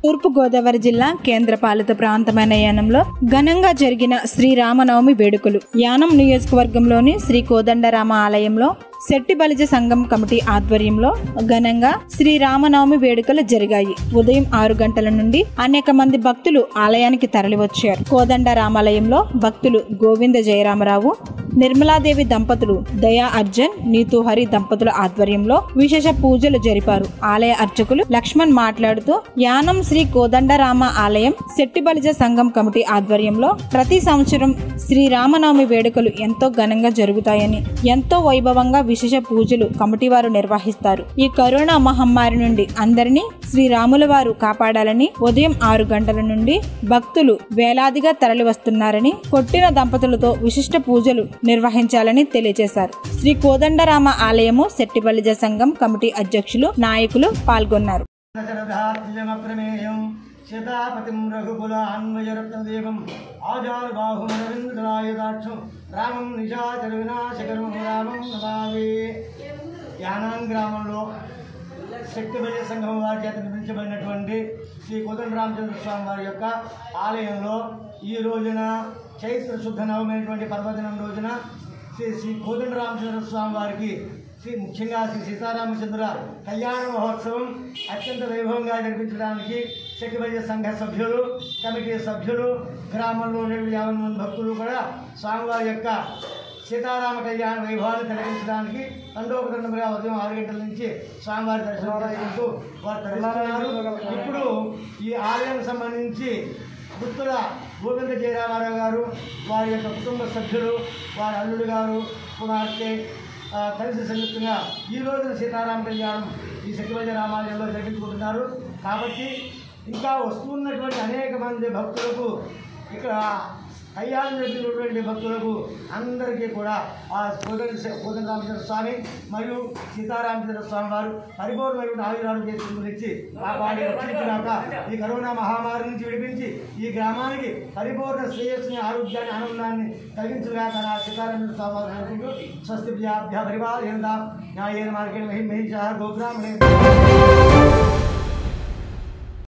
తూర్పు గోదావరి జిల్లా కేంద్రపాలిత ప్రాంతమైన యానంలో ఘనంగా జరిగిన శ్రీరామనవమి వేడుకలు యానం నియోజకవర్గంలోని శ్రీ కోదండరామ ఆలయంలో శెట్టి బలిజ సంఘం కమిటీ ఆధ్వర్యంలో ఘనంగా శ్రీరామనవమి వేడుకలు జరిగాయి ఉదయం ఆరు గంటల నుండి అనేక మంది భక్తులు ఆలయానికి తరలివచ్చారు కోదండ రామాలయంలో భక్తులు గోవింద జయరామరావు నిర్మలాదేవి దంపతులు దయా అర్జన్ నీతుహరి దంపతుల ఆధ్వర్యంలో విశేష పూజలు జరిపారు ఆలయ అర్చకులు లక్ష్మణ్ మాట్లాడుతూ యానం శ్రీ కోదండరామ ఆలయం శెట్టి బలిజ సంఘం కమిటీ ఆధ్వర్యంలో ప్రతి సంవత్సరం శ్రీరామనవమి వేడుకలు ఎంతో ఘనంగా జరుగుతాయని ఎంతో వైభవంగా విశేష పూజలు కమిటీ వారు నిర్వహిస్తారు ఈ కరోనా మహమ్మారి నుండి అందరినీ శ్రీరాముల వారు కాపాడాలని ఉదయం ఆరు గంటల నుండి భక్తులు వేలాదిగా తరలి వస్తున్నారని కొట్టిన దంపతులతో విశిష్ట పూజలు నిర్వహించాలని తెలియజేశారు శ్రీ కోదండరామ ఆలయము శెట్టిబలిజ సంఘం కమిటీ అధ్యక్షులు నాయకులు పాల్గొన్నారు శరదాత్మజమప్రమేయం సీతాపతిం రఘుకుల అన్వయరత్నదేవం ఆజానుబాహుమరవిందరాయుధాక్షం రామం నిశాచర వినాశకరం రామం నమామి యానాం గ్రామంలో శక్తిబలి సంఘం వారి చేత నిర్మించబడినటువంటి శ్రీ కోదండ రామచంద్ర స్వామి వారి యొక్క ఆలయంలో ఈ రోజున చైత్ర శుద్ధ నవమైనటువంటి పర్వదినం రోజున శ్రీ శ్రీ కోదండ రామచంద్ర స్వామి వారికి శ్రీ ముఖ్యంగా శ్రీ సీతారామచంద్ర కళ్యాణ మహోత్సవం అత్యంత వైభవంగా జరిపించడానికి శక్తిబలి సంఘ సభ్యులు కమిటీ సభ్యులు గ్రామంలో ఉండే యాభై మంది భక్తులు కూడా స్వామివారి యొక్క సీతారామ కళ్యాణ వైభవాన్ని కలిగించడానికి తండోపతండముగా ఉదయం ఆరు గంటల నుంచి స్వామివారి దర్శనం చేసుకుంటూ వారు తరలిస్తున్నారు ఇప్పుడు ఈ ఆలయం సంబంధించి గుత్తుల గోవింద జయరామారావు గారు వారి యొక్క కుటుంబ సభ్యులు వారి అల్లుడు గారు కుమార్తె ఆ, కలిసి సంయుక్తంగా ఈ రోజున సీతారామ కళ్యాణం ఈ శక్తివజ రామాలయంలో జరిపించుకుంటున్నారు కాబట్టి ఇంకా వస్తున్నటువంటి అనేక మంది భక్తులకు ఇక్కడ కళ్యాణం జరిపినటువంటి భక్తులకు అందరికీ కూడా ఆ కోదండ కోదండ రామచంద్ర స్వామి మరియు సీతారామచంద్ర స్వామి వారు పరిపూర్ణమైనటువంటి ఆయురాలు చేసుకుని ఇచ్చి కాపాడి రక్షించినాక ఈ కరోనా మహామారి నుంచి విడిపించి ఈ గ్రామానికి పరిపూర్ణ శ్రేయస్సుని ఆరోగ్యాన్ని ఆనందాన్ని కలిగించుగాక నా సీతారామచంద్ర స్వామి వారు అనుకుంటూ స్వస్తి ప్రియాభ్య పరివార న్యాయేన మార్గేణ మహిమహిష గోగ్రామే